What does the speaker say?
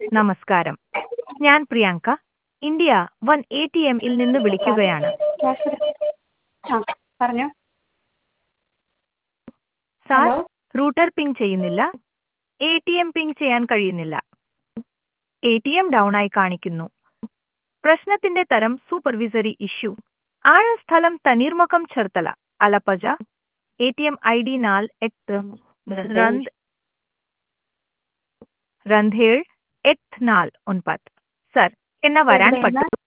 നമസ്കാരം ഞാൻ Priyanka India one A T എമ്മിൽ നിന്ന് വിളിക്കുകയാണ് ആ പറഞ്ഞോ സാർ ഹലോ റൂട്ടർ പിങ് ചെയ്യുന്നില്ല എ ടി എം പിങ് ചെയ്യാൻ കഴിയുന്നില്ല എ ടി എം ഡൗൺ ആയി കാണിക്കുന്നു പ്രശ്നത്തിന്റെ തരം സൂപ്പർവിസറി ഇഷ്യൂ ആണ് സ്ഥലം Thanneermukkam Cherthala Alappuzha A T M I D നാൽ എട്ട് രണ്ട് രണ്ടേഴ് എട്ട് നാല് ഒൻപത് സർ എന്നാ വരാൻ എവിടെയാണ്? പറ്റും